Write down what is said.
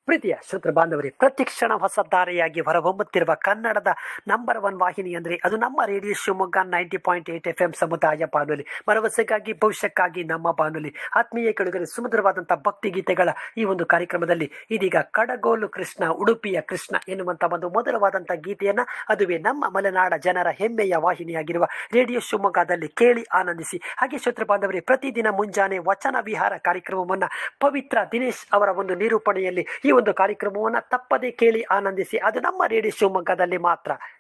ಪ್ರೀತಿಯ ಶ್ರೋತೃ ಬಾಂಧವರೇ ಪ್ರತಿಕ್ಷಣ ಹೊಸ ಧಾರೆಯಾಗಿ ಹೊರಹೊಮ್ಮುತ್ತಿರುವ ಕನ್ನಡದ ನಂಬರ್ ಒನ್ ವಾಹಿನಿ ಅಂದರೆ ಅದು ನಮ್ಮ radio Shivamogga ninety point eight F M ಸಮುದಾಯ ಬಾನುಲಿ ಭರವಸೆಗಾಗಿ ಭವಿಷ್ಯಕ್ಕಾಗಿ ನಮ್ಮ ಬಾನುಲಿ ಆತ್ಮೀಯ ಕೆಳಗರೆ ಸುಮಧುರವಾದಂತಹ ಭಕ್ತಿ ಗೀತೆಗಳ ಈ ಒಂದು ಕಾರ್ಯಕ್ರಮದಲ್ಲಿ ಇದೀಗ ಕಡಗೋಲು ಕೃಷ್ಣ ಉಡುಪಿಯ ಕೃಷ್ಣ ಎನ್ನುವಂತ ಒಂದು ಮಧುರವಾದಂತಹ ಗೀತೆಯನ್ನ ಅದುವೇ ನಮ್ಮ ಮಲೆನಾಡ ಜನರ ಹೆಮ್ಮೆಯ ವಾಹಿನಿಯಾಗಿರುವ ರೇಡಿಯೋ ಶಿವಮೊಗ್ಗದಲ್ಲಿ ಕೇಳಿ ಆನಂದಿಸಿ ಹಾಗೆ ಶ್ರೋತೃ ಬಾಂಧವರೇ ಪ್ರತಿದಿನ ಮುಂಜಾನೆ ವಚನ ವಿಹಾರ ಕಾರ್ಯಕ್ರಮವನ್ನ ಪವಿತ್ರ ದಿನೇಶ್ ಅವರ ಒಂದು ನಿರೂಪಣೆಯಲ್ಲಿ ಈ ಒಂದು ಕಾರ್ಯಕ್ರಮವನ್ನ ತಪ್ಪದೇ ಕೇಳಿ ಆನಂದಿಸಿ ಅದು ನಮ್ಮ ರೇಡಿಯೋ ಶಿವಮೊಗ್ಗದಲ್ಲಿ ಮಾತ್ರ